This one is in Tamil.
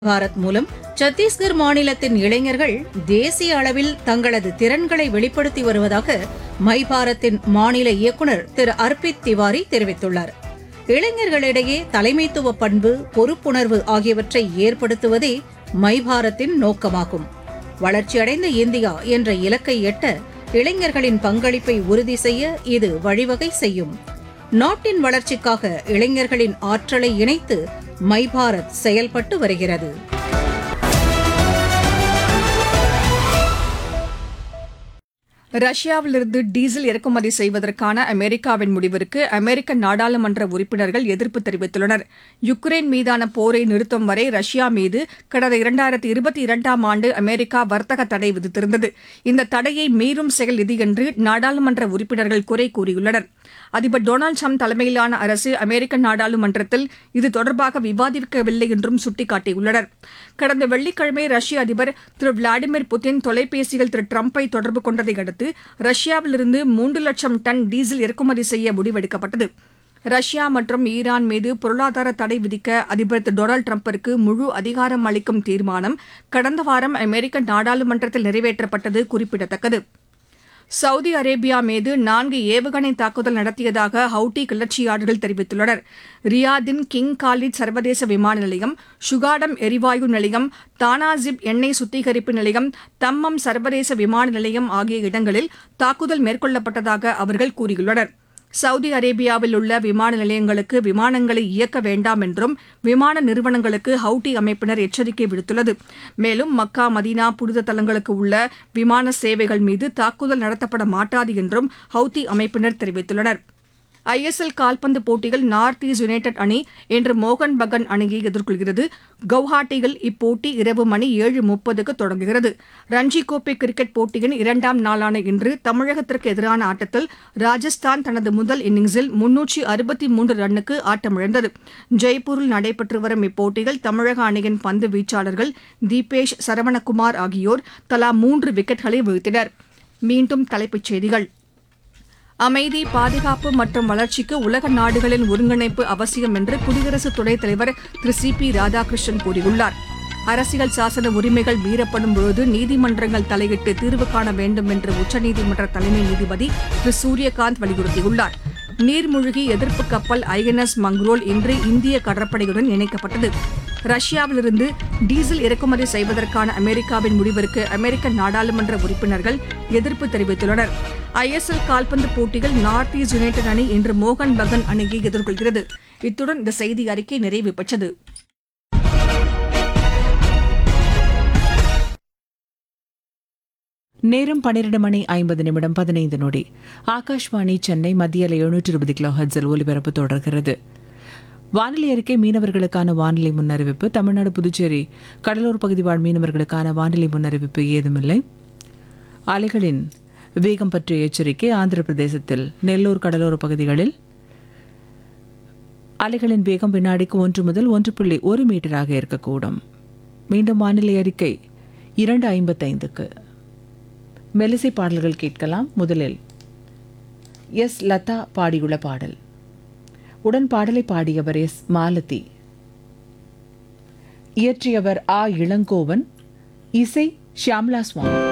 பாரத் மூலம் சத்தீஸ்கர் மாநிலத்தின் இளைஞர்கள் தேசிய அளவில் தங்களது திறன்களை வெளிப்படுத்தி வருவதாக மை பாரத்தின் மாநில இயக்குநர் திரு அர்பித் திவாரி தெரிவித்துள்ளார் இளைஞர்களிடையே தலைமைத்துவ பண்பு பொறுப்புணர்வு ஆகியவற்றை ஏற்படுத்துவதே மை பாரத்தின் நோக்கமாகும் வளர்ச்சியடைந்த இந்தியா என்ற இலக்கை எட்ட இளைஞர்களின் பங்களிப்பை உறுதி செய்ய இது வழிவகை செய்யும் நாட்டின் வளர்ச்சிக்காக இளைஞர்களின் ஆற்றலை இணைத்து மை பாரத் செயல்பட்டு வருகிறது ரஷ்யாவிலிருந்து டீசல் இறக்குமதி செய்வதற்கான அமெரிக்காவின் முடிவிற்கு அமெரிக்க நாடாளுமன்ற உறுப்பினர்கள் எதிர்ப்பு தெரிவித்துள்ளனர் யுக்ரைன் மீதான போரை நிறுத்தும் வரை ரஷ்யா மீது கடந்த இரண்டாயிரத்தி இருபத்தி இரண்டாம் ஆண்டு அமெரிக்கா வர்த்தக தடை விதித்திருந்தது இந்த தடையை மீறும் செயல் இது என்று நாடாளுமன்ற உறுப்பினர்கள் குறை கூறியுள்ளனர் அதிபர் டொனால்டு ட்ரம்ப் தலைமையிலான அரசு அமெரிக்க நாடாளுமன்றத்தில் இது தொடர்பாக விவாதிக்கவில்லை என்றும் சுட்டிக்காட்டியுள்ளனர் கடந்த வெள்ளிக்கிழமை ரஷ்ய அதிபர் திரு விளாடிமிர் புட்டின் தொலைபேசியில் திரு டிரம்பை தொடர்பு கொண்டதை அடுத்து ரஷ்யாவிலிருந்து மூன்று லட்சம் டன் டீசல் இறக்குமதி செய்ய முடிவெடுக்கப்பட்டது ரஷ்யா மற்றும் ஈரான் மீது பொருளாதார தடை விதிக்க அதிபர் திரு டொனால்டு டிரம்பிற்கு முழு அதிகாரம் அளிக்கும் தீர்மானம் கடந்த வாரம் அமெரிக்க நாடாளுமன்றத்தில் நிறைவேற்றப்பட்டது குறிப்பிடத்தக்கது சவுதி அரேபியா மீது நான்கு ஏவுகணை தாக்குதல் நடத்தியதாக ஹவுட்டி கிளர்ச்சியாளர்கள் தெரிவித்துள்ளனர் ரியாதின் கிங் காலித் சர்வதேச விமான நிலையம் சுகாடம் எரிவாயு நிலையம் தானாசிப் எண்ணெய் சுத்திகரிப்பு நிலையம் தம்மம் சர்வதேச விமான நிலையம் ஆகிய இடங்களில் தாக்குதல் மேற்கொள்ளப்பட்டதாக அவர்கள் கூறியுள்ளனர் சவுதி அரேபியாவில் உள்ள விமான நிலையங்களுக்கு விமானங்களை இயக்க வேண்டாம் என்றும் விமான நிறுவனங்களுக்கு ஹவுட்டி அமைப்பினர் எச்சரிக்கை விடுத்துள்ளது மேலும் மக்கா மதீனா புனித தலங்களுக்கு உள்ள விமான சேவைகள் மீது தாக்குதல் நடத்தப்பட மாட்டாது என்றும் ஹவுத்தி அமைப்பினர் தெரிவித்துள்ளனர் ஐஎஸ்எல் கால்பந்து போட்டியில் நார்த் ஈஸ்ட் யுனைடெட் அணி இன்று மோகன் பகன் அணியை எதிர்கொள்கிறது கவுஹாட்டியில் இப்போட்டி இரவு மணி ஏழு முப்பதுக்கு தொடங்குகிறது ரஞ்சி கோப்பை கிரிக்கெட் போட்டியின் இரண்டாம் நாளான இன்று தமிழகத்திற்கு எதிரான ஆட்டத்தில் ராஜஸ்தான் தனது முதல் இன்னிங்ஸில் முன்னூற்றி அறுபத்தி மூன்று ரன்னுக்கு ஆட்டமிழந்தது ஜெய்ப்பூரில் நடைபெற்று வரும் இப்போட்டியில் தமிழக அணியின் பந்து வீச்சாளர்கள் தீபேஷ் சரவணகுமார் ஆகியோர் தலா மூன்று விக்கெட்களை வீழ்த்தினர் மீண்டும் தலைப்புச் செய்திகள் அமைதி பாதுகாப்பு மற்றும் வளர்ச்சிக்கு உலக நாடுகளின் ஒருங்கிணைப்பு அவசியம் என்று குடியரசு துணைத் தலைவர் திரு சி பி ராதாகிருஷ்ணன் கூறியுள்ளார் அரசியல் சாசன உரிமைகள் மீறப்படும் பொழுது நீதிமன்றங்கள் தலையிட்டு தீர்வு காண வேண்டும் என்று உச்சநீதிமன்ற தலைமை நீதிபதி திரு சூரியகாந்த் வலியுறுத்தியுள்ளார் நீர்மூழ்கி எதிர்ப்பு கப்பல் ஐஎன்எஸ் மங்ரோல் இன்று இந்திய கடற்படையுடன் இணைக்கப்பட்டது ரஷ்யாவிலிருந்து டீசல் இறக்குமதி செய்வதற்கான அமெரிக்காவின் முடிவிற்கு அமெரிக்க நாடாளுமன்ற உறுப்பினர்கள் எதிர்ப்பு தெரிவித்துள்ளனர் ஐஎஸ்எல் கால்பந்து போட்டியில் நார்த் ஈஸ்ட் யுனைடெட் அணி இன்று மோகன் பகன் அணியை எதிர்கொள்கிறது இத்துடன் இந்த செய்தி அறிக்கை நிறைவு பெற்றது நேரம் பன்னிரண்டு மணி ஐம்பது நிமிடம் பதினைந்து நொடி ஆகாஷ்வாணி சென்னை மத்தியில் எழுநூற்று இருபது கிலோ ஹர்ட்ஸில் ஒலிபரப்பு தொடர்கிறது வானிலை அறிக்கை மீனவர்களுக்கான வானிலை முன்னறிவிப்பு தமிழ்நாடு புதுச்சேரி கடலூர் பகுதி வாழ் மீனவர்களுக்கான வானிலை முன்னறிவிப்பு ஏதுமில்லை அலைகளின் வேகம் பற்றிய எச்சரிக்கை ஆந்திர பிரதேசத்தில் நெல்லூர் கடலோர பகுதிகளில் அலைகளின் வேகம் வினாடிக்கு ஒன்று முதல் ஒன்று புள்ளி ஒரு மீட்டராக இருக்கக்கூடும் மீண்டும் வானிலை அறிக்கை இரண்டு ஐம்பத்தைந்துக்கு மெலிசை பாடல்கள் கேட்கலாம் முதலில் எஸ் லதா பாடியுள்ள பாடல் உடன் பாடலை பாடியவர் எஸ் மாலதி இயற்றியவர் ஆ இளங்கோவன் இசை ஷியாம்லா சுவாமி